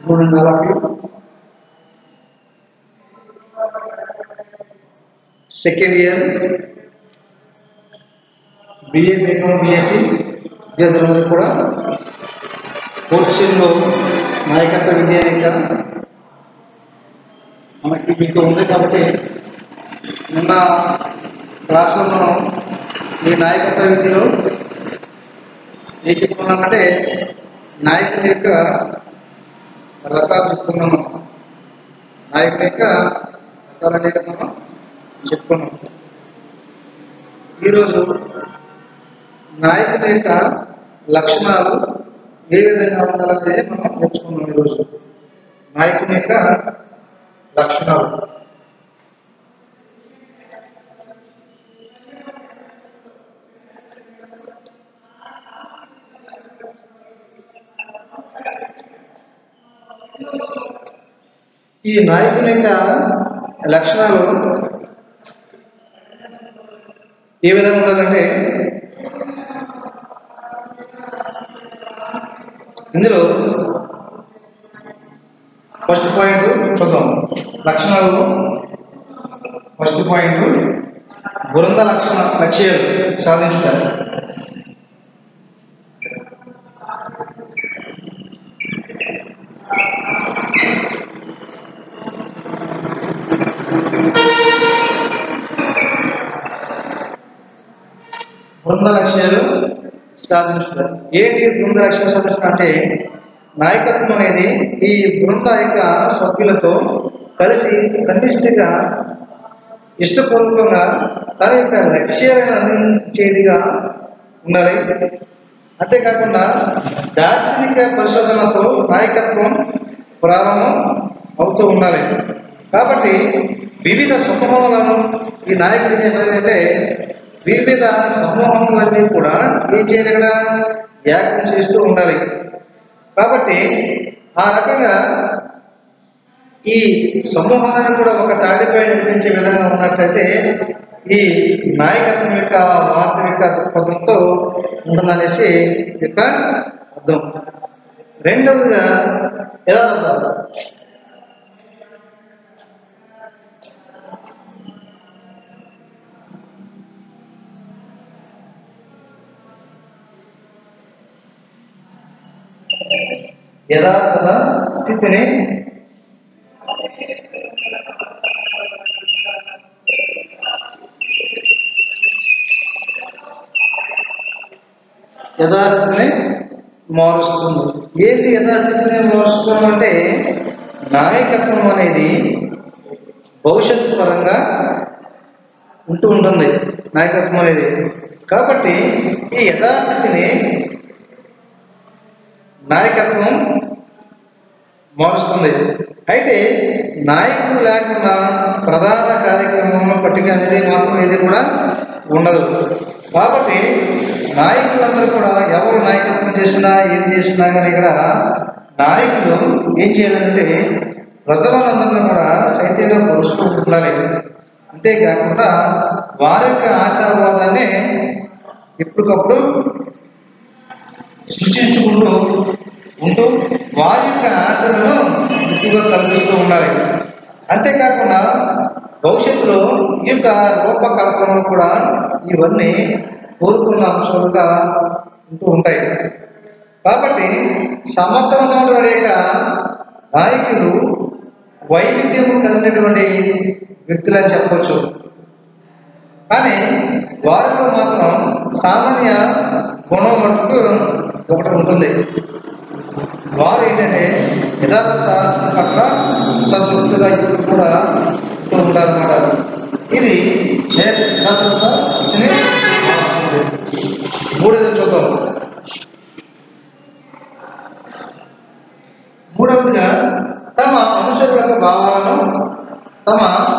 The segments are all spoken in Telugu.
Good and all of you second year BA BCom BSc విద్యార్థులందరూ కూడా ఫోర్త్ సెమ్లో నాయకత్వ విద్య యొక్క మనకి మీకు ఉంది కాబట్టి నిన్న క్లాస్లో మనం ఈ నాయకత్వ విద్యలో ఏం చెప్పుకున్నామంటే నాయకుని యొక్క రకాలు చెప్పుకున్నాం మనం నాయకుని యొక్క రకాలు అనేవి మనం చెప్పుకున్నాం ఈరోజు నాయకుని యొక్క లక్షణాలు ఏ విధంగా ఉండాలనేది మనం నేర్చుకున్నాం ఈరోజు నాయకుని యొక్క లక్షణాలు ఈ నాయకుని యొక్క లక్షణాలు ఏ విధంగా ఉండాలంటే ఇందులో ఫస్ట్ పాయింట్ చూద్దాం లక్షణాలు ఫస్ట్ పాయింట్ బృంద లక్షణ లక్ష్యాలు సాధించుతారు బృంద లక్ష్యాలు సాధించుతారు ఏంటి బృంద లక్ష్యాలు సాధించడం అంటే నాయకత్వం అనేది ఈ బృంద యొక్క సభ్యులతో కలిసి సమిష్టిగా ఇష్టపూర్వకంగా తన యొక్క లక్ష్యాలను అందించేదిగా ఉండాలి అంతేకాకుండా దార్శనిక పరిశోధనతో నాయకత్వం ప్రారంభం అవుతూ ఉండాలి కాబట్టి వివిధ సమూహాలను ఈ నాయకుడు ఏంటంటే వివిధ సమూహములన్నీ కూడా ఏం చేయాలి ఇక్కడ యాగం చేస్తూ ఉండాలి కాబట్టి ఆ రకంగా ఈ సమూహాలను కూడా ఒక తాటిపై నడిపించే విధంగా ఉన్నట్లయితే ఈ నాయకత్వం యొక్క వాస్తవిక దృక్పథంతో ఉంటుందనేసి యొక్క అర్థం రెండవదిగా యథార్థాలు యథార్థత స్థితిని యథాస్థితిని మారుస్తుంది ఏంటి యథాస్థితిని మారుస్తుంది అంటే నాయకత్వం అనేది భవిష్యత్తు పరంగా ఉంటూ ఉంటుంది నాయకత్వం అనేది కాబట్టి ఈ యథాస్థితిని నాయకత్వం మారుస్తుంది అయితే నాయకుడు లేకుండా ప్రధాన కార్యక్రమంలో పట్టిక అనేది మాత్రం ఇది కూడా ఉండదు కాబట్టి నాయకులందరూ కూడా ఎవరు నాయకత్వం చేసినా ఏది చేసినా కానీ ఇక్కడ నాయకులు ఏం చేయాలంటే ప్రజలందరినీ కూడా సైత్యంగా పరుస్తూ ఉండాలి అంతేకాకుండా వారి యొక్క ఆశావాదాన్ని ఎప్పటికప్పుడు సృష్టించుకుంటూ ఉంటూ వారి యొక్క ఆశలను ఎక్కువగా కల్పిస్తూ ఉండాలి అంతేకాకుండా భవిష్యత్తులో ఈ యొక్క రూపకల్పనలు కూడా ఇవన్నీ కోరుకున్న అంశాలుగా ఉంటూ ఉంటాయి కాబట్టి సమర్థవంతమైనటువంటి యొక్క నాయకులు వైవిధ్యము కలిగినటువంటి వ్యక్తులని చెప్పవచ్చు కానీ వారిలో మాత్రం సామాన్య గుణం మటుకు ఒకటి ఉంటుంది వారు ఏంటంటే యథార్థత పట్ల సంతృప్తిగా ఇప్పుడు కూడా ఉంటూ ఉంటారన్నమాట ఇది యథార్థత స్థితిని మారుస్తుంది. మూడోది చూద్దాం మూడవదిగా తమ అనుసరుల యొక్క భావాలను తమ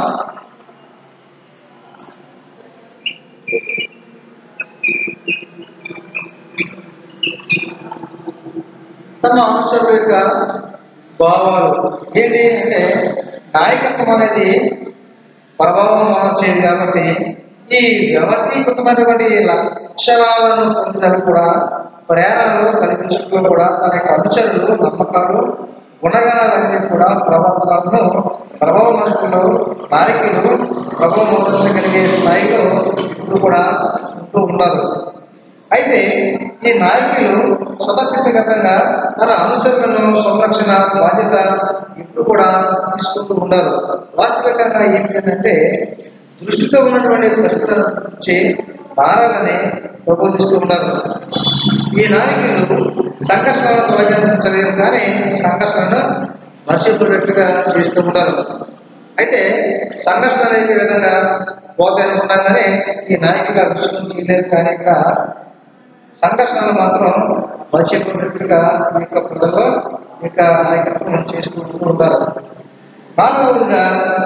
తమ అనుచరుల యొక్క భావాలు ఏంటి అంటే నాయకత్వం అనేది ప్రభావం మార్చేది కాబట్టి ఈ వ్యవస్థీకృతమైనటువంటి లక్షణాలను పొందడం కూడా ప్రేరణలు కల్పించడంలో కూడా తన యొక్క అనుచరులు నమ్మకాలు గుణగణాలన్నీ కూడా ప్రవర్తనలను ప్రభావ మనుషులు నాయకులు ప్రభావం మోపించగలిగే స్థాయిలో ఇప్పుడు కూడా ఉంటూ ఉన్నారు అయితే ఈ నాయకులు స్వతసిద్ధగతంగా తన అనుచరులను సంరక్షణ బాధ్యత ఇప్పుడు కూడా తీసుకుంటూ ఉన్నారు వాస్తవికంగా ఏంటంటే దృష్టితో ఉన్నటువంటి పరిస్థితుల నుంచి మారాలని ప్రబోధిస్తూ ఉన్నారు ఈ నాయకులు సంఘర్షణను తొలగించలేరు కానీ సంఘర్షణను మర్చిపోయేట్టుగా చేస్తూ ఉంటారు అయితే సంఘర్షణ అనే విధంగా పోతాయి అనుకున్నాం కానీ ఈ నాయకులు అభివృద్ధి చేయలేరు కానీ ఇక్కడ సంఘర్షణలు మాత్రం మర్చిపోయినట్టుగా ఈ యొక్క ప్రజల్లో ఈ యొక్క నాయకత్వం చేసుకుంటూ ఉంటారు నాలుగవదిగా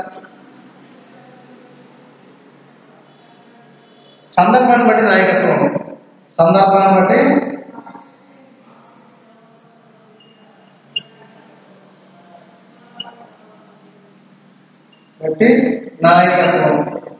సందర్భాన్ని బట్టి నాయకత్వం సందర్భాన్ని బట్టి బట్టి నాయకత్వం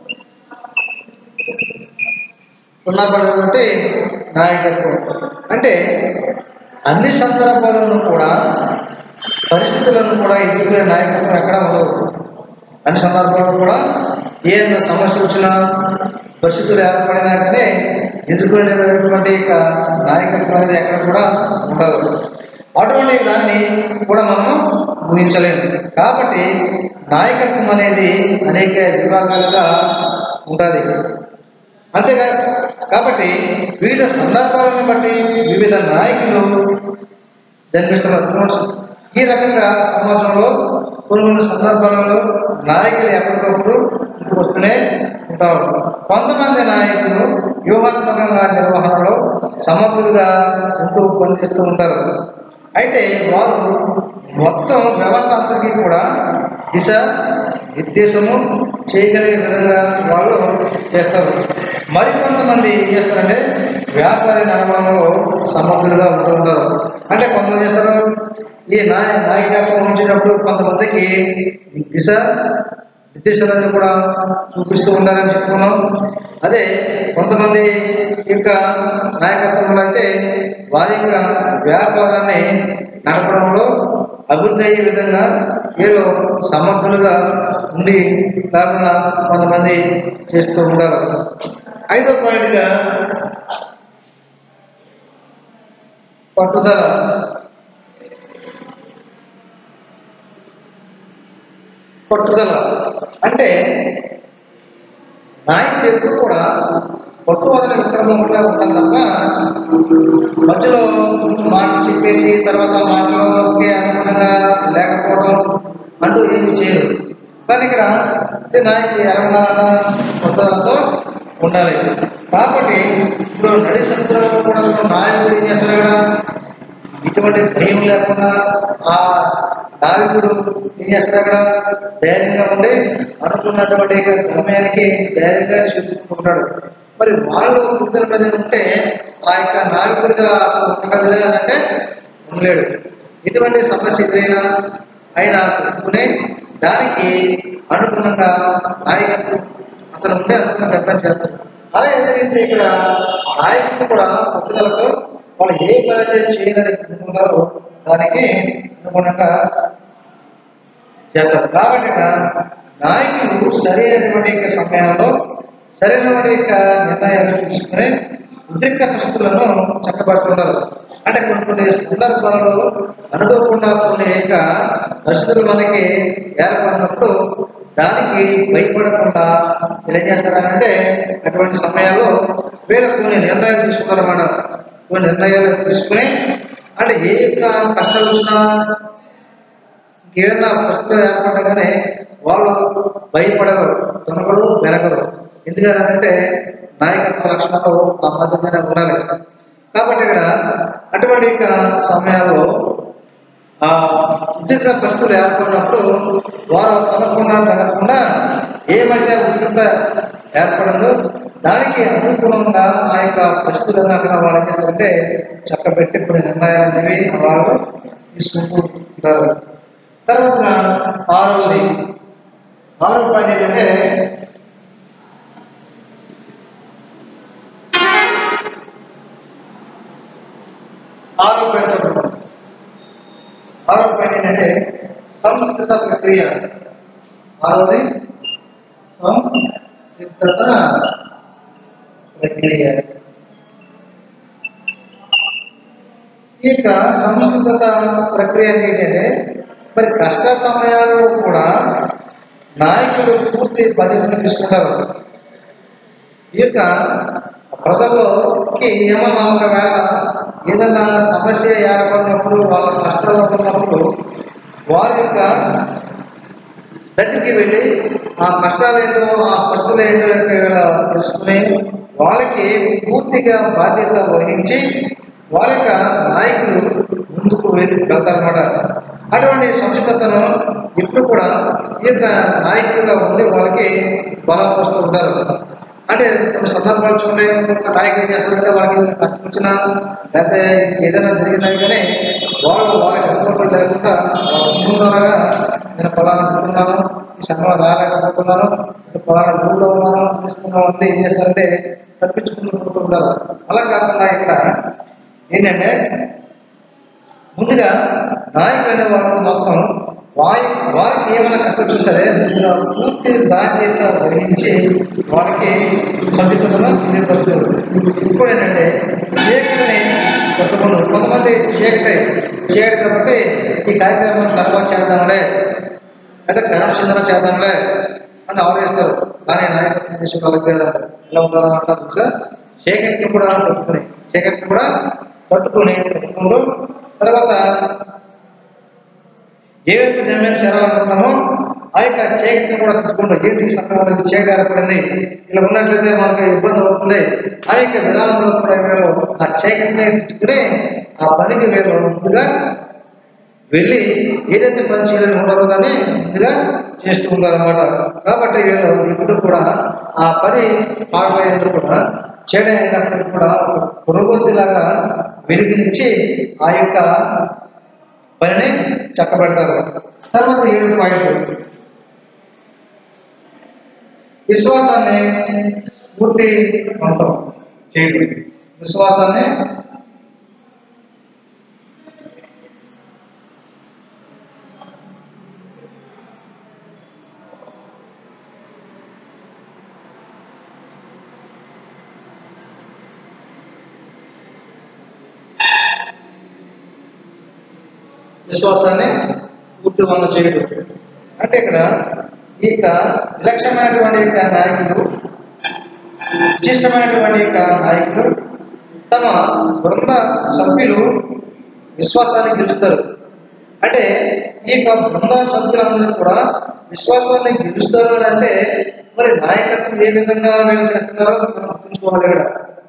సందర్భాన్ని బట్టి నాయకత్వం అంటే అన్ని సందర్భాలను కూడా పరిస్థితులను కూడా ఎదుర్కొనే నాయకత్వం ఎక్కడ ఉండదు అన్ని సందర్భాల్లో కూడా ఏ సమస్య వచ్చినా పరిస్థితులు ఏర్పడినా కానీ ఎదుర్కొనేటువంటి ఇక నాయకత్వం అనేది ఎక్కడ కూడా ఉండదు అటువంటి దాన్ని కూడా మనము ఊహించలేము కాబట్టి నాయకత్వం అనేది అనేక విభాగాలుగా ఉంటుంది అంతేగా కాబట్టి వివిధ సందర్భాలను బట్టి వివిధ నాయకులు జన్మిస్తున్నారు ఈ రకంగా సమాజంలో కొన్ని కొన్ని సందర్భాలలో నాయకులు ఎప్పటికప్పుడు వస్తూనే ఉంటారు కొంతమంది నాయకులు వ్యూహాత్మకంగా నిర్వహణలో సమర్థులుగా ఉంటూ పనిచేస్తూ ఉంటారు అయితే వారు మొత్తం వ్యవస్థ అంతటికీ కూడా దిశ నిర్దేశము చేయగలిగే విధంగా వాళ్ళు చేస్తారు మరికొంతమంది ఏం చేస్తారంటే వ్యాపారి నడవడంలో సమర్థులుగా ఉంటూ ఉంటారు అంటే కొంతమంది చేస్తారు ఈ నాయ నాయకత్వం ఉంచినప్పుడు కొంతమందికి దిశ నిర్దేశాలను కూడా చూపిస్తూ ఉంటారని చెప్పుకున్నాం అదే కొంతమంది యొక్క నాయకత్వంలో అయితే వారి యొక్క వ్యాపారాన్ని నడపడంలో అభివృద్ధి అయ్యే విధంగా వీళ్ళు సమర్థులుగా ఉండి కాకుండా కొంతమంది చేస్తూ ఉంటారు ఐదో పాయింట్గా పట్టుదల పట్టుదల అంటే నాయకుడు ఎప్పుడు కూడా పట్టు వదలని విక్రమం కూడా ఉండాలి తప్ప మధ్యలో మాటలు చెప్పేసి తర్వాత మాటలకి అనుగుణంగా లేకపోవడం అంటూ ఏమి చేయరు కానీ ఇక్కడ అంటే నాయకుడు ఎలా ఉండాలన్న పట్టుదలతో ఉండాలి కాబట్టి ఇప్పుడు నడి సముద్రంలో కూడా చూడండి నాయకుడు ఏం చేస్తారు ఇక్కడ ఇటువంటి భయం లేకుండా ఆ నావికుడు ఏం చేస్తాడు అక్కడ ధైర్యంగా ఉండి అనుకున్నటువంటి యొక్క గమ్యానికి ధైర్యంగా చేరుకుంటున్నాడు మరి వాళ్ళు వృద్ధుల మీద ఉంటే ఆ యొక్క నావికుడిగా అతను ఉండగలరా అని అంటే ఉండలేడు ఎటువంటి సమస్య ఎదురైనా ఆయన తట్టుకుని దానికి అనుగుణంగా నాయకత్వం అతను ఉండే అనుకున్న గర్భం చేస్తాడు అలా ఏదైతే ఇక్కడ నాయకుడు కూడా పట్టుదలతో వాళ్ళు ఏ పని అయితే చేయాలని అనుకున్నారో దానికి అనుగుణంగా చేస్తారు కాబట్టి ఇక్కడ నాయకులు సరైనటువంటి యొక్క సమయాల్లో సరైనటువంటి యొక్క నిర్ణయాలు తీసుకుని ఉద్రిక్త పరిస్థితులను చక్కబడుతున్నారు అంటే కొన్ని కొన్ని సందర్భాలలో అనుకోకుండా కొన్ని యొక్క పరిస్థితులు మనకి ఏర్పడినప్పుడు దానికి భయపడకుండా ఏం చేస్తారనంటే అటువంటి సమయాల్లో వీళ్ళు కొన్ని నిర్ణయాలు తీసుకున్నారన్నమాట కొన్ని నిర్ణయాలు తీసుకుని అంటే ఏ యొక్క కష్టాలు వచ్చినా ఇంకేదన్నా పరిస్థితులు ఏర్పడగానే వాళ్ళు భయపడరు తొనగరు వెనగరు ఎందుకంటే నాయకత్వ లక్షణాలు ఆ మధ్యగానే ఉండాలి కాబట్టి ఇక్కడ అటువంటి యొక్క సమయాల్లో ఆ ఉద్రిక్త పరిస్థితులు ఏర్పడినప్పుడు వారు తనకుండా వెనకుండా ఏమైతే ఉద్రిక్త ఏర్పడిందో దానికి అనుకూలంగా ఆ యొక్క పరిస్థితులను అక్కడ వాళ్ళు ఏం చేస్తారంటే చక్కబెట్టి కొన్ని నిర్ణయాలు అనేవి వాళ్ళు తీసుకుంటూ ఉంటారు తర్వాత ఆరవది ఆరో పాయింట్ ఏంటంటే ఆరో పాయింట్ చూద్దాం. ఆరో పాయింట్ ఏంటంటే సంస్కృత ప్రక్రియ ఆరోది సంసిద్ధత ప్రక్రియ ఈ యొక్క సంస్కృత ప్రక్రియ ఏంటంటే మరి కష్ట సమయాల్లో కూడా నాయకులు పూర్తి బాధ్యతను తీసుకుంటారు ఈ యొక్క ప్రజల్లోకి ఏమన్నా ఒకవేళ ఏదైనా సమస్య ఏర్పడినప్పుడు వాళ్ళ కష్టాల్లో ఉన్నప్పుడు వారి యొక్క దగ్గరికి వెళ్ళి ఆ కష్టాలేంటో ఆ పరిస్థితులు ఏంటో ఒకవేళ తెలుసుకుని వాళ్ళకి పూర్తిగా బాధ్యత వహించి వాళ్ళ యొక్క నాయకులు ముందుకు వెళ్ళి వెళ్తారన్నమాట అటువంటి సంస్కృతను ఇప్పుడు కూడా ఈ యొక్క నాయకులుగా ఉండి వాళ్ళకి బలం వస్తూ ఉంటారు అంటే కొన్ని సందర్భాలు చూడండి ఒక నాయకులు ఏం చేస్తారంటే వాళ్ళకి ఏదైనా కష్టం వచ్చినా లేకపోతే ఏదైనా జరిగినా కానీ వాళ్ళు వాళ్ళకి అనుకోవడం లేకుండా ముందుగా నేను పొలాన్ని తింటున్నాను ఈ సమయం రాలేకపోతున్నాను ఈ పొలాన్ని ఊళ్ళో ఉన్నాను తీసుకున్నాం అంటే ఏం చేస్తారంటే తప్పించుకుంటూ పోతూ ఉంటారు అలా కాకుండా ఇక్కడ ఏంటంటే ముందుగా నాయకులు అనే వాళ్ళు మాత్రం వారి వారికి ఏమైనా కష్టం చూసారే ముందుగా పూర్తి బాధ్యత వహించి వాళ్ళకి సభ్యతను తెలియపరుస్తారు ఇప్పుడు ఏంటంటే చీకటిని పట్టుకుని కొంతమంది చీకటి చీకటి కాబట్టి ఈ కార్యక్రమం తర్వాత చేద్దాంలే లేదా క్రమశిక్షణ చేద్దాంలే అని ఆలోచిస్తారు కానీ నాయకత్వం చేసే వాళ్ళకి ఎలా ఉండాలని అంటారు తెలుసా చీకటిని కూడా పట్టుకుని చీకటిని కూడా పట్టుకుని పట్టుకుంటూ తర్వాత ఏవైతే దమ్యాన్ని చేరాలనుకుంటామో ఆ యొక్క చీకటిని కూడా తిట్టుకుంటూ ఏంటి ఈ సమయంలో ఇది చీకటి ఏర్పడింది ఇలా ఉన్నట్లయితే మనకు ఇబ్బంది అవుతుంది ఆ యొక్క విధానంలో కూడా వీళ్ళు ఆ చీకటిని తిట్టుకుని ఆ పనికి వీళ్ళు ముందుగా వెళ్ళి ఏదైతే పని చేయాలని ఉంటారో దాన్ని ముందుగా చేస్తూ ఉంటారన్నమాట కాబట్టి వీళ్ళు ఇప్పుడు కూడా ఆ పని పాటలు కూడా చెడ అయినప్పటికీ కూడా ఒక పురోగతిలాగా వెలిగినిచ్చి ఆ యొక్క పనిని చక్కబెడతారు తర్వాత ఏడు పాయింట్ విశ్వాసాన్ని పూర్తి అంతం చేయడం విశ్వాసాన్ని విశ్వాసాన్ని పూర్తి వంద చేయడం అంటే ఇక్కడ ఈ యొక్క విలక్షణమైనటువంటి యొక్క నాయకులు విశిష్టమైనటువంటి యొక్క నాయకులు తమ బృంద సభ్యులు విశ్వాసాన్ని గెలుస్తారు అంటే ఈ యొక్క బృంద సభ్యులందరూ కూడా విశ్వాసాన్ని గెలుస్తారు అని అంటే మరి నాయకత్వం ఏ విధంగా వీళ్ళు చేస్తున్నారో మనం గుర్తుంచుకోవాలి ఇక్కడ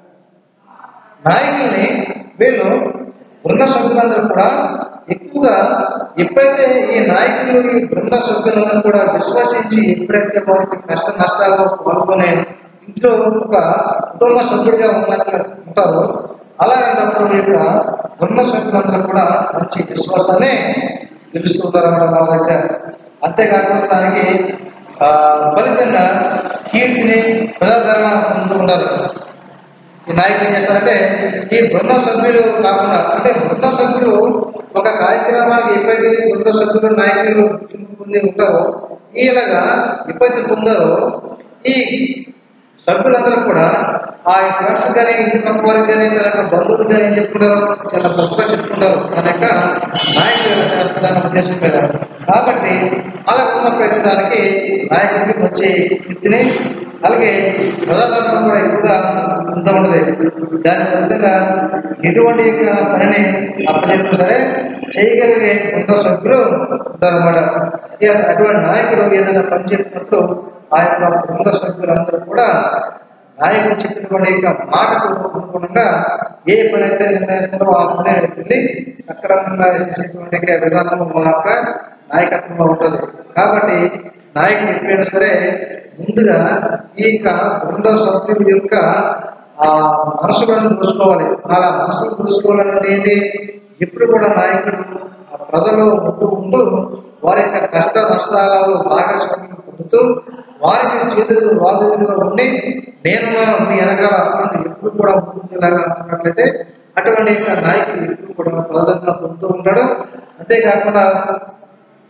నాయకుల్ని వీళ్ళు బృంద సభ్యులందరూ కూడా ఎక్కువగా ఎప్పుడైతే ఈ నాయకులు ఈ బృంద సభ్యులందరూ కూడా విశ్వసించి ఎప్పుడైతే వారికి కష్ట నష్టాల్లో పాల్గొనే ఇంట్లో ఒక కుటుంబ సభ్యుడిగా ఉన్నట్లు ఉంటారో అలాంటప్పుడు ఈ యొక్క బృంద సభ్యులందరూ కూడా మంచి విశ్వాసాన్ని తెలుస్తుంటారన్నమాట మన దగ్గర అంతేకాకుండా దానికి ఆ, ఫలితంగా కీర్తిని ప్రజాదరణ పొందుతూ ఉంటారు ఈ నాయకులు ఏం చేస్తారంటే ఈ బృంద సభ్యులు కాకుండా అంటే బృంద సభ్యులు ఒక కార్యక్రమానికి ఎప్పుడైతే ఈ బృంద సభ్యులు నాయకులు గుర్తింపు పొంది ఉంటారో ఈలాగా ఎప్పుడైతే పొందారో ఈ సభ్యులందరూ కూడా ఆ ఫ్రెండ్స్ కానీ ఇంటి పక్క వారికి కానీ తన యొక్క బంధువులు కానీ ఏం చెప్పుకుంటారు చాలా గొప్పగా చెప్పుకుంటారు తన యొక్క నాయకులు ఎలా చేస్తారన్న ఉద్దేశం మీద కాబట్టి అలా ఉన్న ప్రతి దానికి నాయకుడికి మంచి కీర్తిని అలాగే ప్రజాదరణ కూడా ఎక్కువగా ఉంటూ ఉండదు దాని ఫలితంగా ఎటువంటి యొక్క పనిని అప్పచెప్పినా సరే చేయగలిగే కొంత సభ్యులు ఉంటారన్నమాట ఇక అటువంటి నాయకుడు ఏదైనా పని చెప్పినప్పుడు ఆ యొక్క బృంద సభ్యులందరూ కూడా నాయకుడు చెప్పినటువంటి యొక్క మాటకు అనుగుణంగా ఏ పని అయితే నిర్ణయిస్తారో ఆ పని వెళ్ళి సక్రమంగా చేసేటువంటి యొక్క విధానం మా యొక్క నాయకత్వంలో ఉంటుంది కాబట్టి నాయకుడు ఎప్పుడైనా సరే ముందుగా ఈ యొక్క బృంద సభ్యుల యొక్క ఆ మనసులను దోచుకోవాలి అలా మనసును దోచుకోవాలంటే ఏంటి ఎప్పుడు కూడా నాయకుడు ఆ ప్రజలు ఉంటూ ఉంటూ వారి యొక్క కష్ట నష్టాలలో భాగస్వామ్యం పొందుతూ వారికి చేతులు వాదులుగా ఉండి నేను మీ వెనకాల అని ఎప్పుడు కూడా ముందులాగా అనుకున్నట్లయితే అటువంటి యొక్క నాయకుడు ఎప్పుడు కూడా ప్రజలను పొందుతూ ఉంటాడు అంతేకాకుండా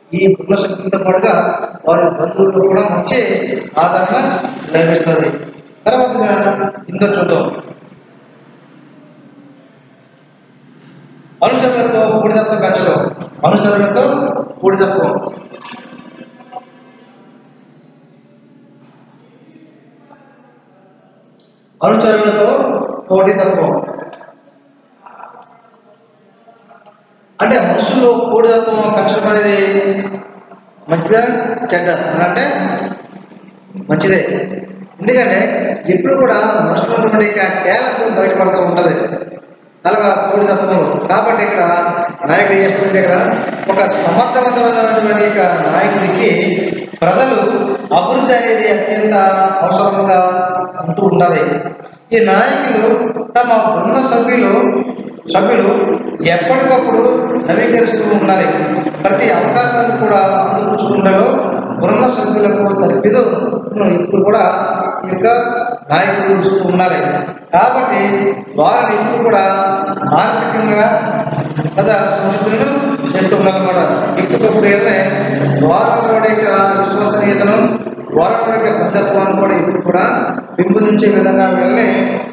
ఈ బృంద సభ్యులతో పాటుగా వారి బంధువులకు కూడా మంచి ఆదరణ లభిస్తుంది తర్వాతగా ఇంకో చూద్దాం అనుసరులతో కూడితత్వం పెంచడం అనుసరులతో కూడితత్వం అనుచరులతో పోటీతత్వం అంటే మనుషుల్లో కూడితత్వం పెంచడం అనేది మంచిదా చెడ్డ అని అంటే మంచిదే ఎందుకంటే ఎప్పుడు కూడా మనుషులు ఉన్నటువంటి టాలెంట్ బయటపడుతూ ఉంటుంది అలాగా కోడి తత్వంలో కాబట్టి ఇక్కడ నాయకుడు ఏం చేస్తుంటే ఇక్కడ ఒక సమర్థవంతమైనటువంటి ఇక నాయకుడికి ప్రజలు అభివృద్ధి అనేది అత్యంత అవసరంగా ఉంటూ ఉండాలి ఈ నాయకులు తమ బృంద సభ్యులు సభ్యులు ఎప్పటికప్పుడు నవీకరిస్తూ ఉండాలి ప్రతి అవకాశాన్ని కూడా అందిపుచ్చుకుంటలో బృంద సభ్యులకు తరపిదు ఇప్పుడు కూడా ఈ యొక్క నాయకులు ఇస్తూ ఉండాలి కాబట్టి వారిని ఇప్పుడు కూడా మానసికంగా కదా సంస్కృతులను చేస్తూ ఉండాలన్నమాట ఇప్పటికప్పుడు వెళ్ళే వారి యొక్క విశ్వసనీయతను వారి యొక్క బద్ధత్వాన్ని కూడా ఇప్పుడు కూడా పెంపొందించే విధంగా వెళ్ళి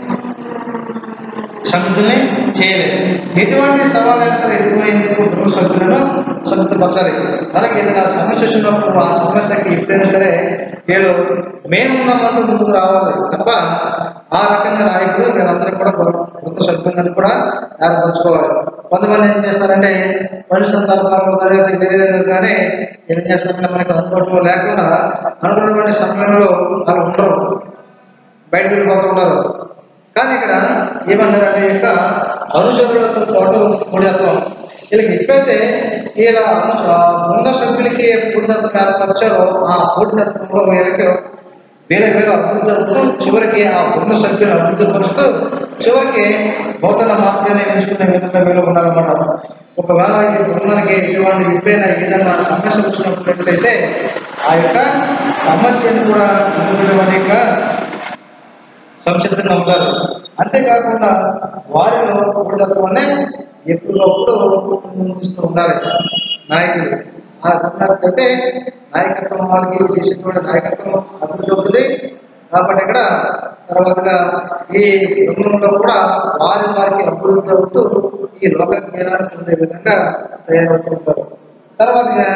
సమితుల్ని చేయలేదు ఎటువంటి సవాళ్ళైనా సరే ఎదుర్కొనేందుకు గృహ సభ్యులను సంతృప్తిపరచాలి అలాగే ఏదైనా సమస్య వచ్చినప్పుడు ఆ సమస్యకి ఎప్పుడైనా సరే వీళ్ళు మేమున్నామంటూ ముందుకు రావాలి తప్ప ఆ రకంగా నాయకుడు వీళ్ళందరూ కూడా గృహ సభ్యులను కూడా ఏర్పరచుకోవాలి కొంతమంది ఏం చేస్తారంటే పని సందర్భాల్లో కానీ వేరే కానీ ఏం చేస్తారంటే మనకు అందుబాటులో లేకుండా అనుకున్నటువంటి సమయంలో వాళ్ళు ఉండరు బయటకు వెళ్ళిపోతుంటారు కానీ ఇక్కడ ఏమన్నారంటే యొక్క అనుచరులతో పాటు కూడితత్వం వీళ్ళకి ఎప్పుడైతే ఇలా బృంద సభ్యులకి కూడితత్వం ఏర్పరిచారో ఆ కూడితత్వంలో వీళ్ళకి వీళ్ళ వీళ్ళ అభివృద్ధి అవుతూ చివరికి ఆ బృంద సభ్యులను అభివృద్ధి పరుస్తూ చివరికి నూతన మార్గాన్ని ఎంచుకునే విధంగా వీళ్ళు ఉండాలన్నమాట ఒకవేళ ఈ బృందానికి ఎటువంటి ఎప్పుడైనా ఏదైనా సమస్య వచ్చినప్పుడైతే ఆ యొక్క సమస్యను కూడా ఎదుర్కొనే యొక్క సంసిద్ధంగా ఉంటారు అంతేకాకుండా వారిలో కూడతత్వాన్ని ఎప్పుడప్పుడు ముందుస్తూ ఉండాలి నాయకులు అలా ఉన్నట్లయితే నాయకత్వం వాళ్ళకి చేసేటువంటి నాయకత్వం అభివృద్ధి అవుతుంది కాబట్టి ఇక్కడ తర్వాతగా ఈ బృందంలో కూడా వారి వారికి అభివృద్ధి అవుతూ ఈ లోక జ్ఞానాన్ని పొందే విధంగా తయారవుతూ ఉంటారు తర్వాతగా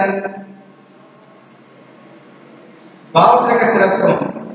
భావోద్రేక స్థిరత్వం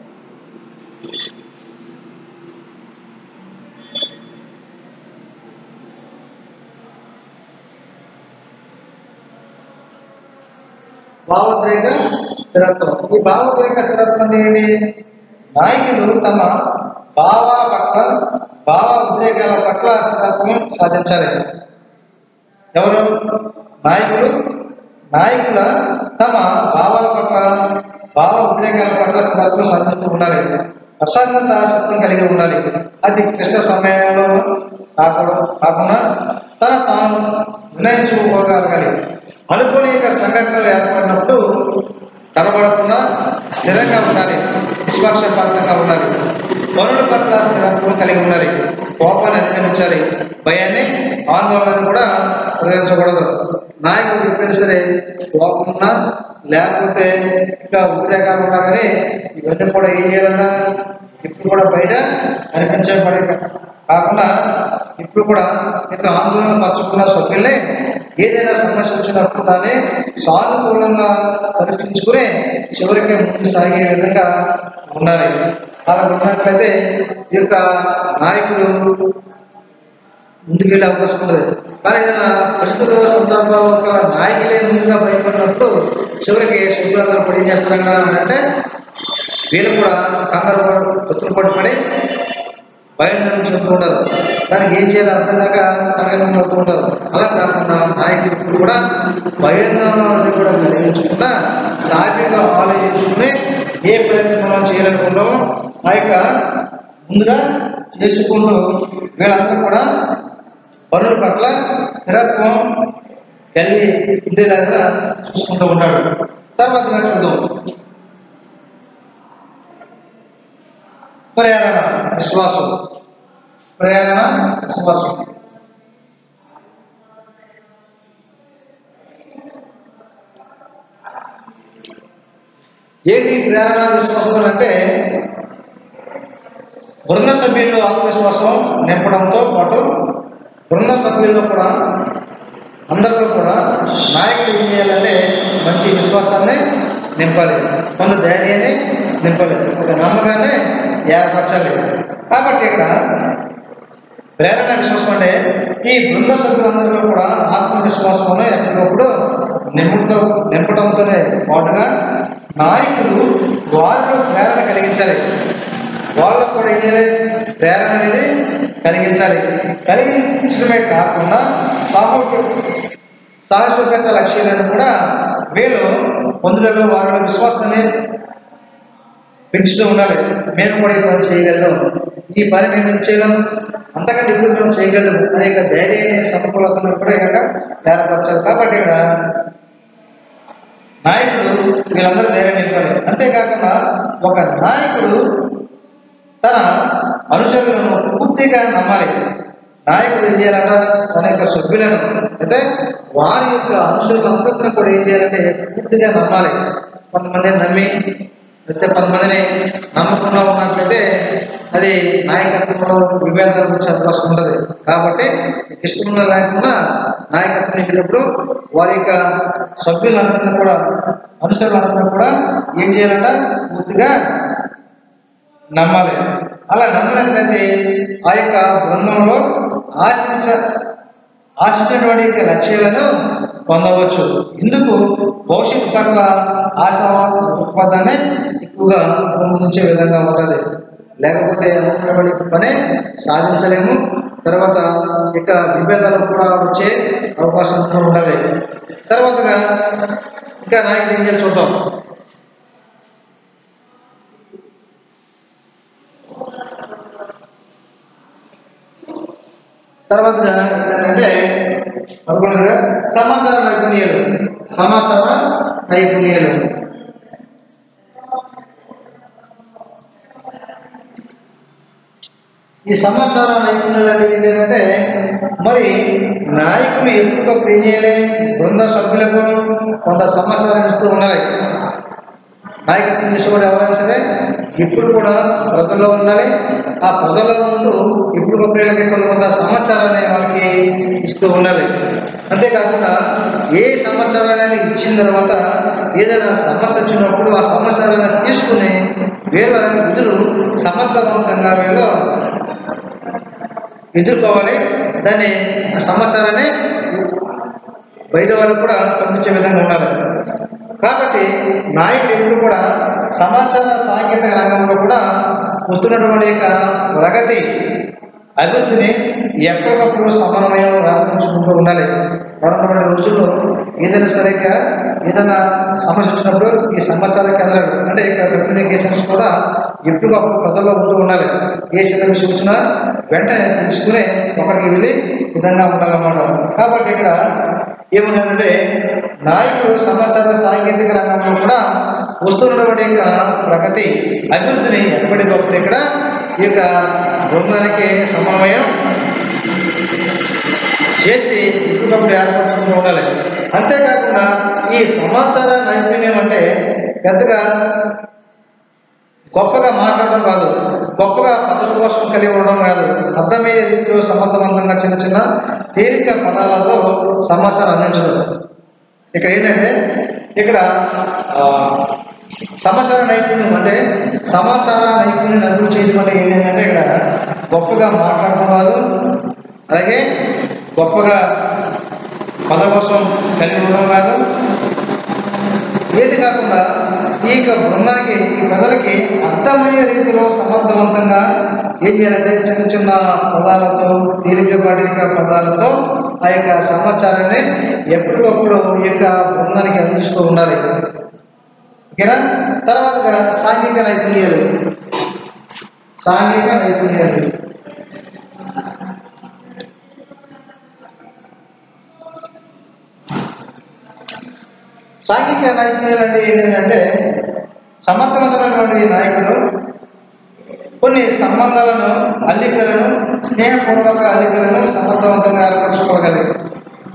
భావోద్రేక స్థిరత్వం ఈ భావోద్రేక స్థిరత్వం అంటే ఏంటి నాయకులు తమ భావాల పట్ల భావ ఉద్రేకాల పట్ల స్థిరత్వం సాధించాలి ఎవరు నాయకులు నాయకుల తమ భావాల పట్ల భావ ఉద్రేకాల పట్ల స్థిరత్వం సాధిస్తూ ఉండాలి ప్రశాంతత శక్తం కలిగి ఉండాలి అది క్లిష్ట సమయంలో కాకుండా కాకుండా తన తాను నిర్ణయించుకోగలగాలి అనుకోని యొక్క సంఘటనలు ఏర్పడినప్పుడు తడబడకుండా స్థిరంగా ఉండాలి నిష్పక్షపాతంగా ఉండాలి పనుల పట్ల స్థిరత్వం కలిగి ఉండాలి కోపాన్ని అధిగమించాలి భయాన్ని ఆందోళన కూడా ప్రదర్శించకూడదు నాయకుడు ఎప్పుడైనా సరే కోపం ఉన్నా లేకపోతే ఇంకా ఉద్రేకాలు ఉన్నా కానీ ఇవన్నీ కూడా ఏం చేయాలన్నా ఇప్పుడు కూడా బయట కనిపించబడే కాకుండా ఇప్పుడు కూడా ఇతర ఆందోళన పరచుకున్న సభ్యులే ఏదైనా సమస్య వచ్చినప్పుడు దాన్ని సానుకూలంగా పరీక్షించుకుని చివరికి ముందు సాగే విధంగా ఉండాలి అలా ఉన్నట్లయితే ఈ యొక్క నాయకుడు ముందుకెళ్ళే అవకాశం ఉండదు కానీ ఏదైనా పరిస్థితుల్లో సందర్భాల్లో ఒక నాయకులే ముందుగా భయపడినప్పుడు చివరికి సభ్యులందరూ కూడా ఏం చేస్తారు అక్కడ అని అంటే వీళ్ళు కూడా కంగారు పడు ఒత్తులు పట్టుబడి భయం చెప్తూ ఉంటారు దానికి ఏం చేయాలో అర్థం కాక తరగతి అవుతూ ఉంటారు అలా కాకుండా నాయకులు ఇప్పుడు కూడా భయంగా ఉన్నవాళ్ళని కూడా కలిగించకుండా సాధ్యంగా ఆలోచించుకుని ఏ ప్రయత్నం మనం చేయాలనుకున్నామో ఆ యొక్క ముందుగా చేసుకుంటూ వీళ్ళందరూ కూడా పనుల పట్ల స్థిరత్వం కలిగి ఉండేలాగా చూసుకుంటూ ఉంటాడు తర్వాతగా చూద్దాం ప్రేరణ విశ్వాసం ప్రేరణ విశ్వాసం ఏంటి ప్రేరణ విశ్వాసం అంటే బృంద సభ్యుల్లో ఆత్మవిశ్వాసం నింపడంతో పాటు బృంద సభ్యుల్లో కూడా అందరిలో కూడా నాయకుడు ఏం చేయాలంటే మంచి విశ్వాసాన్ని నింపాలి కొంత ధైర్యాన్ని నింపాలి ఒక నమ్మకాన్ని ఏర్పరచాలి కాబట్టి ఇక్కడ ప్రేరణ విశ్వాసం అంటే ఈ బృంద సభ్యులందరిలో కూడా ఆత్మవిశ్వాసం ఎప్పటికప్పుడు నింపుతో నింపడంతోనే పాటుగా నాయకులు వారిలో ప్రేరణ కలిగించాలి వాళ్ళకు కూడా ఏం చేయాలి ప్రేరణ అనేది కలిగించాలి కలిగించడమే కాకుండా సామూహిక సాహసోపేత లక్ష్యాలను కూడా వీళ్ళు పొందులలో వారిలో విశ్వాసాన్ని పెంచుతూ ఉండాలి మేము కూడా ఈ పని చేయగలం ఈ పని మేము ఎందుకు చేయగలం అంతకంటే ఇప్పుడు మేము చేయగలం అనే యొక్క ధైర్యాన్ని సమకూలతను కూడా ఇక్కడ ఏర్పరచాలి కాబట్టి ఇక్కడ నాయకుడు వీళ్ళందరూ ధైర్యం నింపాలి అంతేకాకుండా ఒక నాయకుడు తన అనుచరులను పూర్తిగా నమ్మాలి నాయకుడు ఏం చేయాలంట తన యొక్క సభ్యులను అయితే వారి యొక్క అనుచరులందరినీ కూడా ఏం చేయాలంటే పూర్తిగా నమ్మాలి కొంతమందిని నమ్మి అయితే కొంతమందిని నమ్మకుండా ఉన్నట్లయితే అది నాయకత్వంలో విభేదాలు వచ్చే అవకాశం ఉంటుంది కాబట్టి ఇష్టం లేకుండా నాయకత్వం ఇచ్చినప్పుడు వారి యొక్క సభ్యులందరినీ కూడా అనుచరులందరినీ కూడా ఏం చేయాలంట పూర్తిగా నమ్మాలి అలా నమ్మినట్లయితే ఆ యొక్క బృందంలో ఆశించ ఆశించినటువంటి యొక్క లక్ష్యాలను పొందవచ్చు ఇందుకు భవిష్యత్తు పట్ల ఆశావాద దృక్పథాన్ని ఎక్కువగా పెంపొందించే విధంగా ఉంటుంది లేకపోతే అనుకున్నటువంటి పని సాధించలేము తర్వాత ఇక విభేదాలు కూడా వచ్చే అవకాశం కూడా ఉంటుంది తర్వాతగా ఇంకా నాయకుడు ఏం చేయాలి చూద్దాం తర్వాత ఏంటంటే పదకొండుగా సమాచార నైపుణ్యాలు సమాచార నైపుణ్యాలు ఈ సమాచార నైపుణ్యాలు అంటే ఏంటంటే మరి నాయకులు ఎప్పుడు ఏం చేయాలి బృంద సభ్యులకు కొంత సమాచారం ఇస్తూ ఉండాలి నాయకత్వం చేసేవాడు ఎవరైనా సరే ఇప్పుడు కూడా ప్రజల్లో ఉండాలి ఆ ప్రజల్లో ఉంటూ ఇప్పుడు వీళ్ళకి కొంత కొంత సమాచారాన్ని వాళ్ళకి ఇస్తూ ఉండాలి అంతేకాకుండా ఏ సమాచారాన్ని ఇచ్చిన తర్వాత ఏదైనా సమస్య వచ్చినప్పుడు ఆ సమాచారాన్ని తీసుకుని వీళ్ళ విధులు సమర్థవంతంగా వీళ్ళు ఎదుర్కోవాలి దాన్ని ఆ సమాచారాన్ని బయట వాళ్ళకు కూడా పంపించే విధంగా ఉండాలి కాబట్టి నాయకుడు ఎప్పుడు కూడా సమాచార సాంకేతిక రంగంలో కూడా వస్తున్నటువంటి యొక్క ప్రగతి అభివృద్ధిని ఎప్పటికప్పుడు సమన్వయం ఏర్పరచుకుంటూ ఉండాలి మరొకటి రోజుల్లో ఏదైనా సరిగ్గా ఏదైనా సమస్య వచ్చినప్పుడు ఈ సమాచార కేంద్రాలు అంటే ఇక కమ్యూనికేషన్స్ కూడా ఎప్పటికప్పుడు ప్రజల్లో ఉంటూ ఉండాలి ఏ చిన్న విషయం వచ్చినా వెంటనే తెలుసుకునే ఒకరికి వెళ్ళి విధంగా ఉండాలన్నమాట కాబట్టి ఇక్కడ ఏమన్నాడంటే నాయకుడు సమాచార సాంకేతిక రంగంలో కూడా వస్తున్నటువంటి యొక్క ప్రగతి అభివృద్ధిని ఎప్పటికప్పుడు ఇక్కడ ఈ యొక్క బృందానికి సమన్వయం చేసి ఇప్పటికప్పుడు ఏర్పరచుకుంటూ ఉండాలి అంతేకాకుండా ఈ సమాచార నైపుణ్యం అంటే పెద్దగా గొప్పగా మాట్లాడడం కాదు గొప్పగా పదం కోసం కలిగి ఉండడం కాదు అర్థమయ్యే రీతిలో సమర్థవంతంగా చిన్న చిన్న తేలిక పదాలతో సమాచారం అందించడం ఇక్కడ ఏంటంటే ఇక్కడ ఆ, సమాచార నైపుణ్యం అంటే సమాచార నైపుణ్యం అభివృద్ధి చేయడం అంటే ఏంటంటే ఇక్కడ గొప్పగా మాట్లాడడం కాదు అలాగే గొప్పగా పద కోసం కలిగి ఉండడం కాదు ఏది కాకుండా ఈ యొక్క బృందానికి ఈ ప్రజలకి అర్థమయ్యే రీతిలో సమర్థవంతంగా ఏం చేయాలంటే చిన్న చిన్న పదాలతో తేలికపాటి యొక్క పదాలతో ఆ యొక్క సమాచారాన్ని ఎప్పటికప్పుడు ఈ యొక్క బృందానికి అందిస్తూ ఉండాలి ఓకేనా తర్వాత సాంఘిక నైపుణ్యాలు సాంఘిక నైపుణ్యాలు సాంఘిక నైపుణ్యాలు అంటే ఏంటంటే సమర్థవంతమైనటువంటి నాయకుడు కొన్ని సంబంధాలను అల్లికలను స్నేహపూర్వక అల్లికలను సమర్థవంతంగా ఏర్పరచుకోగలిగి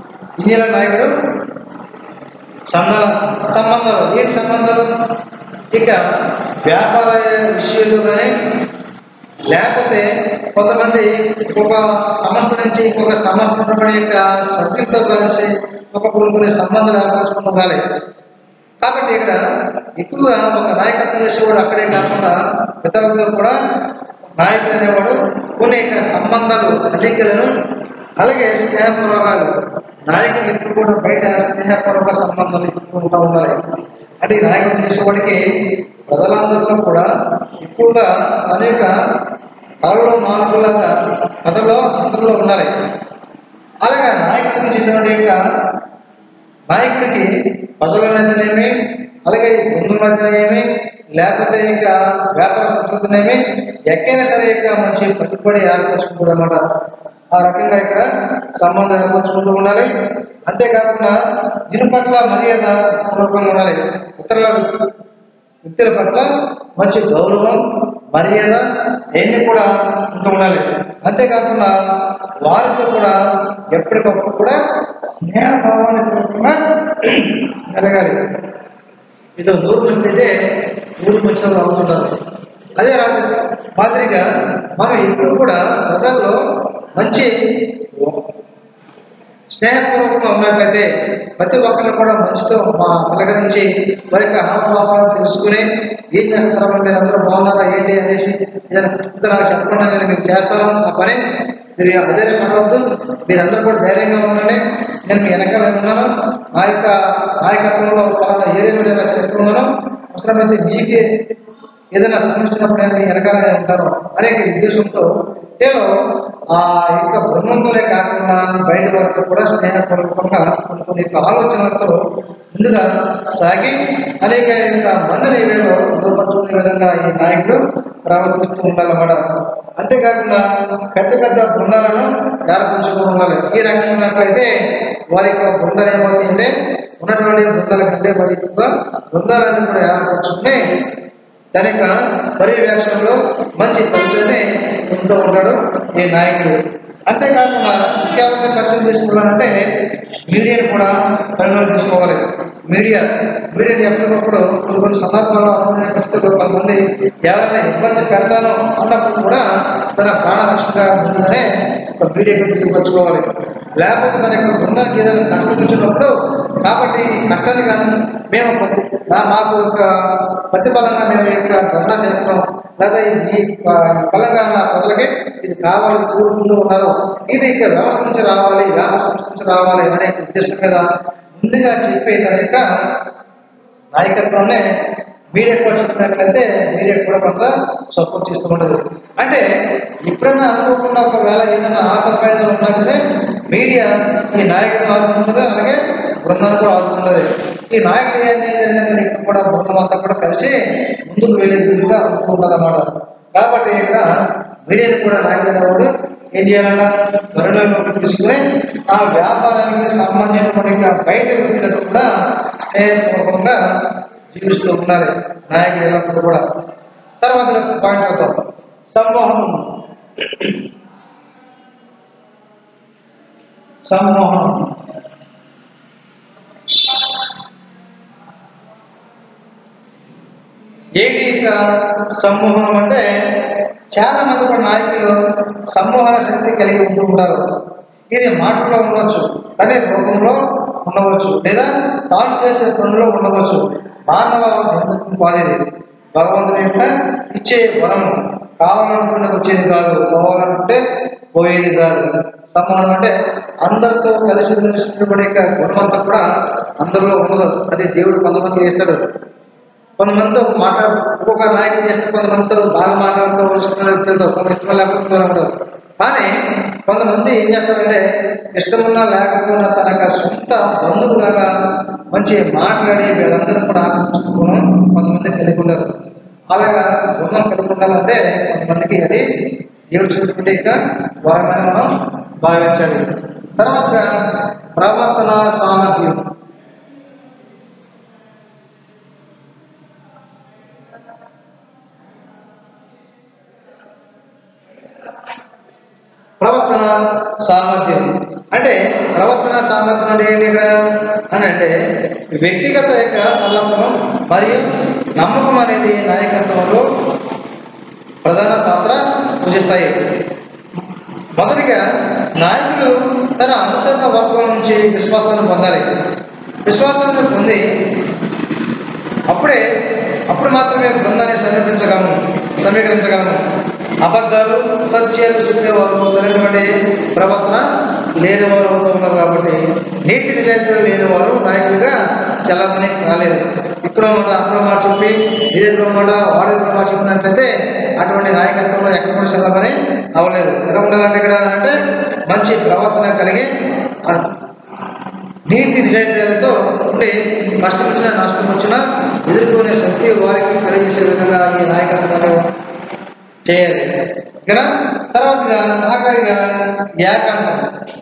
ఇండియన్ నాయకుడు సంబంధాల సంబంధాలు ఏంటి సంబంధాలు ఇక వ్యాపార విషయాలు కానీ లేకపోతే కొంతమంది ఒక సంస్థ నుంచి ఇంకొక సంస్థ ఉన్నటువంటి యొక్క సభ్యులతో కలిసి ఒక కొన్ని కొన్ని సంబంధాలు ఏర్పరచుకుని ఉండాలి కాబట్టి ఇక్కడ ఎక్కువగా ఒక నాయకత్వం చేసేవాడు అక్కడే కాకుండా ఇతరులతో కూడా నాయకుడు అనేవాడు కొన్ని ఇక్కడ సంబంధాలు అల్లికలను అలాగే స్నేహపూర్వకాలు నాయకులు ఎప్పుడు కూడా బయట స్నేహపూర్వక సంబంధాలు ఎక్కువగా ఉండాలి అంటే ఈ నాయకుడు చేసేవాడికి ప్రజలందరిలో కూడా ఎక్కువగా అనేక కళలో మానవులాగా కథలో అందరిలో ఉండాలి అలాగే నాయకత్వం చేసేవాడి యొక్క నాయకుడికి ప్రజల మధ్యనేమి అలాగే బంధువుల మధ్యనేమి లేకపోతే ఇంకా వ్యాపార సంస్కృతినేమి ఎక్కడైనా సరే ఇక మంచి పట్టుబడి ఏర్పరచుకుంటాడు అనమాట ఆ రకంగా ఇక్కడ సంబంధం ఏర్పరచుకుంటూ ఉండాలి అంతేకాకుండా ఇరు పట్ల మర్యాద పూర్వకంగా ఉండాలి ఇతరుల వ్యక్తుల పట్ల మంచి గౌరవం మర్యాద ఇవన్నీ కూడా ఉంటూ ఉండాలి అంతేకాకుండా వారితో కూడా ఎప్పటికప్పుడు కూడా స్నేహభావాన్ని పూర్వకంగా కలగాలి ఇది నూరు పరిస్థితి ఊరు వచ్చిన అవుతుంటారు అదే రాత్రి మాదిరిగా మనం ఇప్పుడు కూడా ప్రజల్లో మంచి స్నేహపూర్వకంగా ఉన్నట్లయితే ప్రతి ఒక్కరిని కూడా మంచితో మా పలకరించి వారి యొక్క హావభావాలను తెలుసుకుని ఏం చేస్తారో మీరు అందరూ బాగున్నారా ఏంటి అనేసి ఏదైనా చెప్తే నాకు చెప్పకుండా నేను మీకు చేస్తాను ఆ పని మీరు అధైర్యం పడవద్దు మీరందరూ కూడా ధైర్యంగా ఉండండి నేను మీ వెనకాల ఉన్నాను నా యొక్క నాయకత్వంలో పలానా ఏరియాలో నేను చేస్తున్నాను అవసరమైతే మీకే ఏదైనా సమస్యనప్పుడు నేను మీ వెనకాలనే ఉంటాను అనేక ఉద్దేశంతో నేను ఆ యొక్క బృందంతోనే కాకుండా బయట వరకు కూడా స్నేహపూర్వకంగా కొన్ని కొన్ని యొక్క ఆలోచనలతో ముందుగా సాగి అనేక యొక్క మందిని వీళ్ళు రూపొందుకునే విధంగా ఈ నాయకుడు ప్రవర్తిస్తూ ఉండాలన్నమాట అంతేకాకుండా పెద్ద పెద్ద బృందాలను ఏర్పరచుకుని ఉండాలి ఈ రకంగా ఉన్నట్లయితే వారి యొక్క బృందాలు ఏమవుతాయంటే ఉన్నటువంటి బృందాల కంటే మరి ఎక్కువ బృందాలను కూడా ఏర్పరచుకుని తన యొక్క పర్యవేక్షణలో మంచి ఫలితాన్ని పొందుతూ ఉంటాడు ఈ నాయకుడు అంతేకాకుండా ఇంకెవరిని పరిశీలన చేసుకోవాలంటే మీడియాని కూడా పరిగణన తీసుకోవాలి మీడియా మీడియాని ఎప్పటికప్పుడు కొన్ని కొన్ని సందర్భాల్లో అనుకునే పరిస్థితుల్లో కొంతమంది ఎవరైనా ఇబ్బంది పెడతానో అన్నప్పుడు కూడా తన ప్రాణ రక్షణగా ముందుగానే ఒక మీడియాకు తెలియపరచుకోవాలి లేకపోతే తన యొక్క బృందానికి ఏదైనా కష్టం వచ్చినప్పుడు కాబట్టి ఈ కష్టాన్ని కానీ మేము ప్రతి దా- మాకు ఒక ప్రతిఫలంగా మేము ఈ యొక్క ధర్నా చేస్తున్నాం లేదా ఈ ఈ ఫలంగా నా ప్రజలకి ఇది కావాలి కోరుకుంటూ ఉన్నారు ఇది ఇక వ్యవస్థ నుంచి రావాలి వ్యాపార సంస్థ నుంచి రావాలి అనే ఉద్దేశం మీద ముందుగా చెప్పే తన యొక్క నాయకత్వాన్ని మీడియా కూడా చెప్పినట్లయితే మీడియా కూడా కొంత సపోర్ట్ చేస్తూ ఉండదు అంటే ఎప్పుడైనా అనుకోకుండా ఒకవేళ ఏదైనా ఆపద ఉన్నా సరే మీడియా ఈ నాయకుడిని ఆదుకుంటుంది అలాగే బృందాన్ని కూడా ఆదుకుంటుంది ఈ నాయకుడు ఏం జరిగినా కానీ ఇప్పుడు కూడా బృందం అంతా కూడా కలిసి ముందుకు వెళ్ళే విధంగా అనుకుంటుంది అన్నమాట కాబట్టి ఇక్కడ మీడియాని కూడా నాయకుడు అనేవాడు ఏం చేయాలన్నా పరిణామంలోకి తీసుకుని ఆ వ్యాపారానికి సంబంధించిన బయట వ్యక్తులతో కూడా స్నేహపూర్వకంగా జీవిస్తూ ఉండాలి నాయకుడు ఎల్లప్పుడూ కూడా తర్వాత పాయింట్ చూద్దాం సంమోహనం సంమోహనం ఏంటి ఇక సమ్మోహనం అంటే చాలా మంది కూడా నాయకులు సమ్మోహన శక్తి కలిగి ఉంటూ ఉంటారు ఇది మాటలో ఉండవచ్చు అనే రూపంలో ఉండవచ్చు లేదా తాను చేసే పనుల్లో ఉండవచ్చు మానవ నిర్మితం కాదేది భగవంతుని యొక్క ఇచ్చే వరము కావాలనుకుంటే వచ్చేది కాదు పోవాలనుకుంటే పోయేది కాదు సమ్మోహనం అంటే అందరితో కలిసి నిలిచినటువంటి యొక్క గుణమంతా కూడా అందరిలో ఉండదు అది దేవుడు కొంతమంది చేస్తాడు కొంతమందితో ఒక మాట ఒక్కొక్క నాయకుడు చేస్తే కొంతమందితో బాగా మాట్లాడుతూ ఇష్టమైన వ్యక్తులతో కొంత ఇష్టం లేకపోతే దూరం ఉంటారు కానీ కొంతమంది ఏం చేస్తారంటే ఇష్టమున్నా లేకపోయినా తన యొక్క సొంత బంధువులాగా మంచి మాట్లాడి వీళ్ళందరూ కూడా ఆకర్షించుకోవడం కొంతమంది కలిగి ఉంటారు అలాగా గుణం కలిగి ఉండాలంటే కొంతమందికి అది దేవుడు చూపించే ఇంకా వరమని మనం భావించాలి తర్వాత ప్రవర్తన సామర్థ్యం ప్రవర్తన సామర్థ్యం అంటే ప్రవర్తన సామర్థ్యం అంటే ఏంటి ఇక్కడ అని అంటే వ్యక్తిగత యొక్క సల్లపనం మరియు నమ్మకం అనేది నాయకత్వంలో ప్రధాన పాత్ర పూజిస్తాయి మొదటిగా నాయకుడు తన అనుసరణ వర్గం నుంచి విశ్వాసాన్ని పొందాలి విశ్వాసాన్ని పొంది అప్పుడే అప్పుడు మాత్రమే బృందాన్ని సమీపించగలము సమీకరించగలము అబద్ధాలు సత్యాలు చెప్పేవారు సరైనటువంటి ప్రవర్తన లేనివారు అవుతూ ఉన్నారు కాబట్టి నీతి నిజాయితీలు లేనివారు నాయకులుగా చల్లమని కాలేదు ఇక్కడ మాట అక్కడ మాట చెప్పి ఇదే మాట వాడే మాట చెప్పినట్లయితే అటువంటి నాయకత్వంలో ఎక్కడ కూడా చల్లమని అవ్వలేదు ఎలా ఉండాలంటే ఇక్కడ అంటే మంచి ప్రవర్తన కలిగి ఆ నీతి నిజాయితీలతో ఉండి కష్టం వచ్చినా నష్టం వచ్చినా ఎదుర్కొనే శక్తి వారికి కలిగేసే విధంగా ఈ నాయకత్వం చేయాలి ఓకేనా తర్వాతగా ఆఖరిగా ఏకాంతం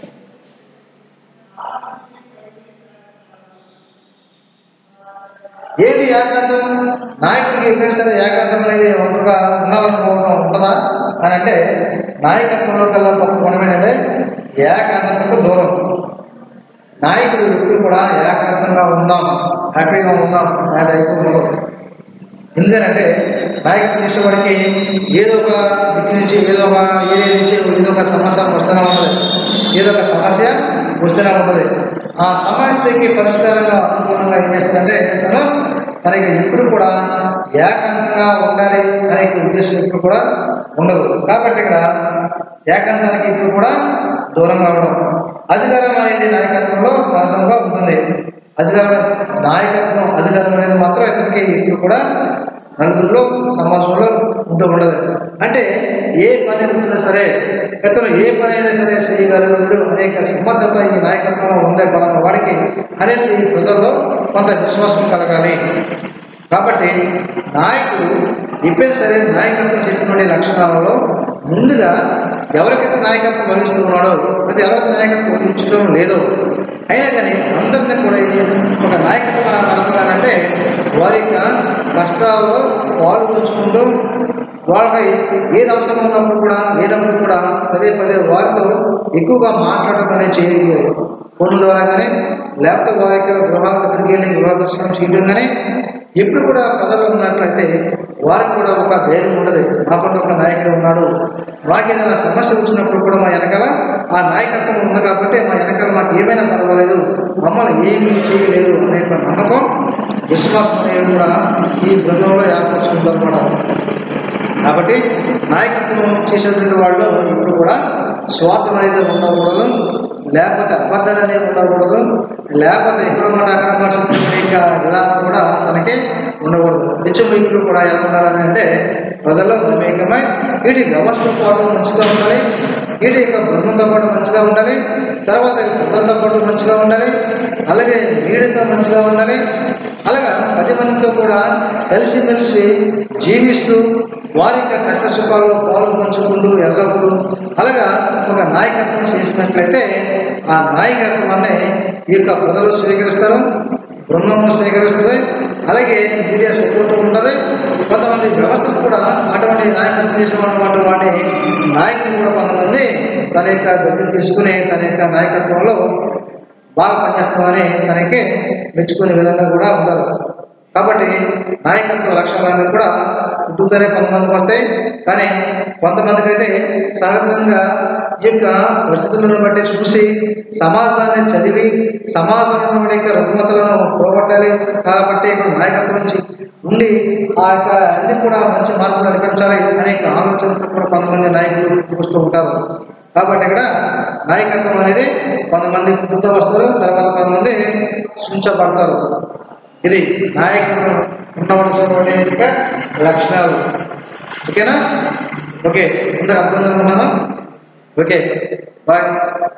ఏంటి ఏకాంతం నాయకుడికి ఎప్పుడైనా సరే ఏకాంతం అనేది ఒంటరిగా ఉండాలనుకోవడం ఉంటుందా అని అంటే నాయకత్వంలో కల్లా గొప్ప గుణం ఏంటంటే ఏకాంతకు దూరం నాయకుడు ఎప్పుడు కూడా ఏకాంతంగా ఉందాం హ్యాపీగా ఉందాం ఆ టైపు ఉండదు ఎందుకంటే నాయకత్వం చేసేవాడికి ఏదో ఒక దిక్కు నుంచి ఏదో ఒక ఏరియా నుంచి ఏదో ఒక సమస్య వస్తూనే ఉంటుంది ఏదో ఒక సమస్య వస్తూనే ఉంటుంది ఆ సమస్యకి పరిష్కారంగా అనుకూలంగా ఏం చేస్తాడంటే తను తనకి ఎప్పుడు కూడా ఏకాంతంగా ఉండాలి అనే ఉద్దేశం ఎప్పుడు కూడా ఉండదు కాబట్టి ఇక్కడ ఏకాంతానికి ఇప్పుడు కూడా దూరంగా ఉండడం అధికారం అనేది నాయకత్వంలో సహజంగా ఉంటుంది అధికారం నాయకత్వం అధికారం అనేది మాత్రం ఇతనికి ఇప్పుడు కూడా నలుగురిలో సమాజంలో ఉంటూ ఉండదు అంటే ఏ పని వచ్చినా సరే ఇతను ఏ పని అయినా సరే చేయగలుగుతాడు అనేక సమర్థత ఈ నాయకత్వంలో ఉందే పలానా వాడికి అనేసి ప్రజల్లో కొంత విశ్వాసం కలగాలి కాబట్టి నాయకుడు ఎప్పుడైనా సరే నాయకత్వం చేసినటువంటి లక్షణాలలో ముందుగా ఎవరికైతే నాయకత్వం వహిస్తూ ఉన్నాడో అది ఎవరైతే నాయకత్వం వహించడం లేదో అయినా కానీ అందరినీ కూడా ఇది ఒక నాయకత్వం నడపాలంటే వారి యొక్క కష్టాల్లో పాలు పంచుకుంటూ వాళ్ళకి ఏది అవసరం ఉన్నప్పుడు కూడా లేనప్పుడు కూడా పదే పదే వారితో ఎక్కువగా మాట్లాడడం అనేది చేయగలిగారు ఫోన్ ద్వారా కానీ లేకపోతే వారి యొక్క గృహాల దగ్గరికి వెళ్ళి గృహ దర్శనం చేయడం కానీ ఎప్పుడు కూడా ప్రజల్లో ఉన్నట్లయితే వారికి కూడా ఒక ధైర్యం ఉండదు మాకుండా ఒక నాయకుడు ఉన్నాడు మాకు ఏదైనా సమస్య వచ్చినప్పుడు కూడా మా వెనకాల ఆ నాయకత్వం ఉంది కాబట్టి మా వెనకాల మాకు ఏమైనా పర్వాలేదు మమ్మల్ని ఏమీ చేయలేదు అనే ఒక నమ్మకం విశ్వాసం అనేది కూడా ఈ బృందంలో ఏర్పరచుకుంటారు అనమాట కాబట్టి నాయకత్వం చేసేటువంటి వాళ్ళు ఇప్పుడు కూడా స్వార్థం అనేది ఉండకూడదు లేకపోతే అబద్ధాలు అనేవి ఉండకూడదు లేకపోతే ఇక్కడ మాట అక్కడ మాట చెప్పిన యొక్క విధానం కూడా తనకి ఉండకూడదు నిత్యమైకులు కూడా ఎలా ఉండాలని అంటే ప్రజల్లో మమేకమై వీటి వ్యవస్థతో పాటు మంచిగా ఉండాలి వీటి యొక్క బృందంతో పాటు మంచిగా ఉండాలి తర్వాత ప్రజలతో పాటు మంచిగా ఉండాలి అలాగే వీడితో మంచిగా ఉండాలి అలాగా పది మందితో కూడా కలిసిమెలిసి జీవిస్తూ వారి యొక్క కష్ట సుఖాల్లో పాలు పంచుకుంటూ ఎల్లప్పుడూ అలాగా ఒక నాయకత్వం చేసినట్లయితే ఆ నాయకత్వాన్ని ఈ యొక్క ప్రజలు స్వీకరిస్తారు బృందం స్వీకరిస్తుంది అలాగే మీడియా సపోర్ట్ ఉంటుంది కొంతమంది వ్యవస్థలు కూడా అటువంటి నాయకత్వం చేసినటువంటి వాటి నాయకులు కూడా కొంతమంది తన యొక్క దగ్గర తీసుకుని తన యొక్క నాయకత్వంలో బాగా పనిచేస్తామని తనకి మెచ్చుకునే విధంగా కూడా ఉంటారు కాబట్టి నాయకత్వ లక్షణాలన్నీ కూడా పుట్టుతూనే కొంతమందికి వస్తాయి కానీ కొంతమందికి అయితే సహజంగా ఈ యొక్క పరిస్థితులను బట్టి చూసి సమాజాన్ని చదివి సమాజంలో యొక్క రుగ్మతలను పోగొట్టాలి కాబట్టి ఇక్కడ నాయకత్వం నుంచి ఉండి ఆ యొక్క అన్ని కూడా మంచి మార్పులు నడిపించాలి అనేక ఆలోచనలతో కూడా కొంతమంది నాయకులు చూస్తూ ఉంటారు కాబట్టి ఇక్కడ నాయకత్వం అనేది కొంతమంది పుట్టుతో వస్తారు తర్వాత కొంతమంది సూచించబడతారు ఇది నాయకుడు ఉండవలసినటువంటి యొక్క లక్షణాలు ఓకేనా ఓకే ఇంతకు అర్థం అనుకున్నాను ఓకే బాయ్